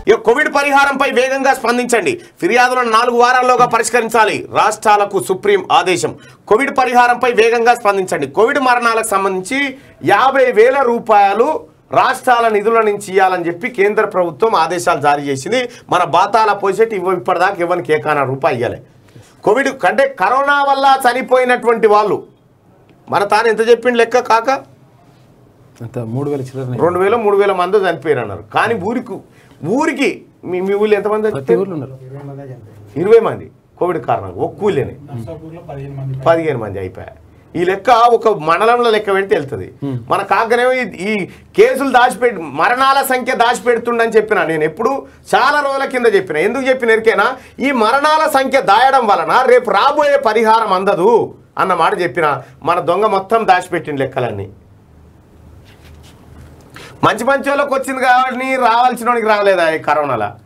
ఇక కోవిడ్ పరిహారంపై వేగంగా స్పందించండి ఫిర్యాదులను నాలుగు వారాల్లోగా పరిష్కరించాలి రాష్ట్రాలకు సుప్రీం ఆదేశం కోవిడ్ పరిహారంపై వేగంగా స్పందించండి కోవిడ్ మరణాలకు సంబంధించి యాభై వేల రూపాయలు రాష్ట్రాల నిధుల నుంచి ఇవ్వాలని చెప్పి కేంద్ర ప్రభుత్వం ఆదేశాలు జారీ చేసింది మన బాతాల పొజిట్ ఇవ్వ ఇప్పటిదాకా ఇవ్వనికి ఏకాన రూపాయి ఇవ్వాలి కోవిడ్ అంటే కరోనా వల్ల చనిపోయినటువంటి వాళ్ళు మన తాను ఎంత చెప్పిండు లెక్క కాక అంత మూడు వేల చిల్లర రెండు వేల మూడు వేల మంది చనిపోయారు అన్నారు కానీ ఊరికి ఊరికి మీ మీ ఊళ్ళో ఎంతమంది ప్రతి చనిపోయారు? ఊర్లో ఉన్నారు ఇరవై మంది కోవిడ్ కారణంగా ఒక్క ఊళ్ళోనే నర్సాపూర్లో పదిహేను మంది పదిహేను మంది అయిపోయాయి ఈ లెక్క ఒక మండలంలో లెక్క పెడితే వెళ్తుంది మన కాకనేమో ఈ- ఈ కేసులు దాచిపెట్టి మరణాల సంఖ్య దాచిపెడుతుండని చెప్పిన నేను ఎప్పుడు చాలా రోజుల కింద చెప్పిన ఎందుకు చెప్పిన ఎరికేనా ఈ మరణాల సంఖ్య దాయడం వలన రేపు రాబోయే పరిహారం అందదు అన్న మాట చెప్పిన మన దొంగ మొత్తం దాచిపెట్టిన లెక్కలన్నీ మంచి మంచి వాళ్ళకి వచ్చింది కాబట్టి రావాల్సిన వాడికి రాలేదా ఈ కరోనాలో